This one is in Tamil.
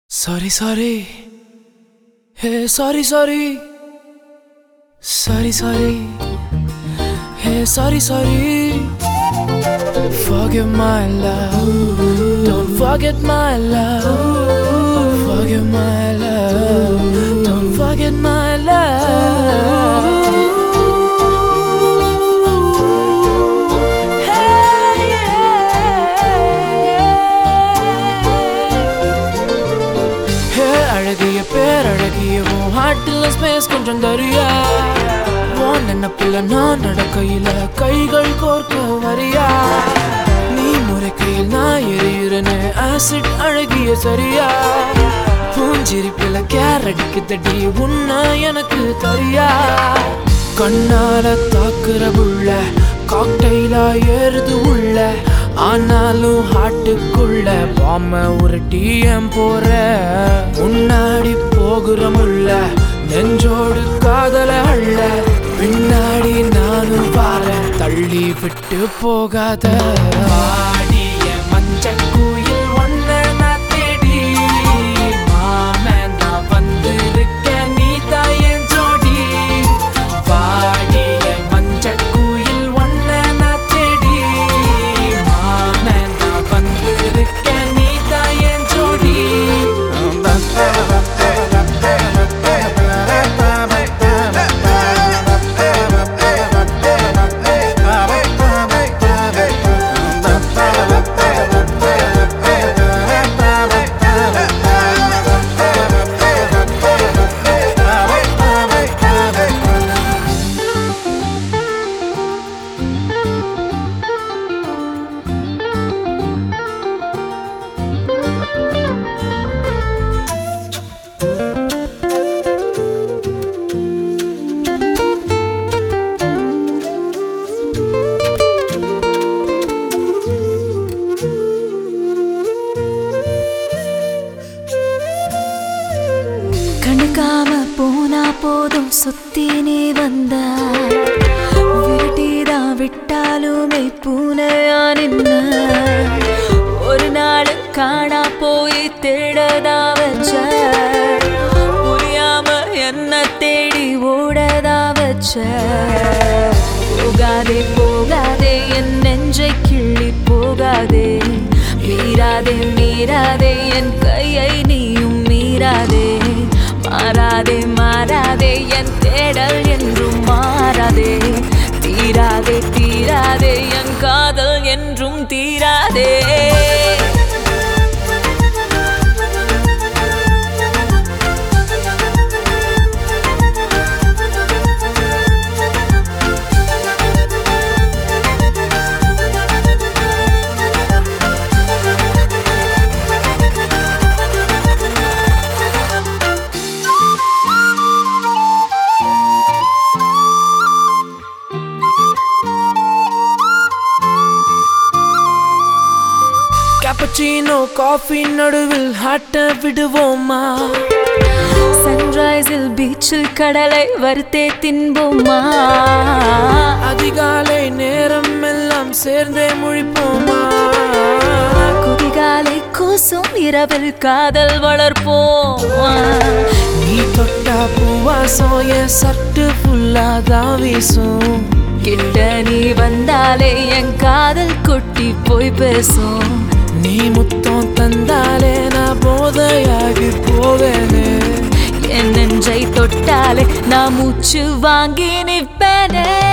Sorry, sorry. Hey, sorry, sorry. Sorry, sorry. Hey, sorry, sorry. Forgive my love. Don't forget my love. Forgive my love. Don't forget my love. Hey, ஹே அழகிய பேரழகிய உன் ஹார்ட்டில் ஸ்பேஸ் கொஞ்சம் தரியா உன் நினப்பில் நான் நடக்கையில கைகள் கோர்க்க வரியா நீ முறைக்கையில் நான் எரியுறனே ஆசிட் அழகிய சரியா பூஞ்சிரிப்பில் கேரடிக்கு தடி உன்ன எனக்கு தரியா கண்ணால தாக்குற புள்ள காக்டைலா ஏறுது உள்ள ஆனாலும் ஹாட்டுக்குள்ள பாம உருட்டி ஏன் போற முன்னாடி போகிற முள்ள நெஞ்சோடு காதல அள்ள பின்னாடி நானும் பாரு தள்ளி விட்டு போகாத வாடிய மஞ்சள் குயில் ஒன்ன நான் தேடி மாமன் நான் வந்திருக்கேன் நீ தான் என் ஜோடி வாடிய மஞ்சள் குயில் ஒன்ன நான் தேடி மாமன் நான் வந்திருக்கேன் நீ தான் என் ஜோடி கண்டுக்காம போனா போதும் சுத்தி நீ வந்த விரட்டிதான் விட்டாலுமே பூனையா நின்ன ஒரு நாள் காணா போய் தேடதா வச்ச புரியாம என்ன தேடி ஓடதா வச்ச போகாதே போகாதே என் நெஞ்சை கிள்ளி போகாதே மீறாதே மீறாதே என் கையை நீயும் மீறாதே மாறாதே மாறாதே என் தேடல் என்றும் மாறாதே தீராதே தீராதே என் காதல் என்றும் தீராதே கேப்பச்சினோ காஃபி நடுவில் ஹாட்ட விடுவோமா சன்ரைஸில் பீச்சில் கடலை வறுத்தே தின்போமா அதிகாலை நேரம் எல்லாம் சேர்ந்தே முழிப்போமா குதிகாலை கூசும் இரவில் காதல் வளர்ப்போமா நீ தொட்டா பூவாசம் என் சட்டு ஃபுல்லா தான் வீசும் கிட்ட நீ வந்தாலே என் காதல் கொட்டி போய் பேசும் நீ முத்தம் தந்தாலே நான் போதையாகி போவேனே என் நெஞ்சை தொட்டாலே நான் மூச்சு வாங்கி நிற்பேனே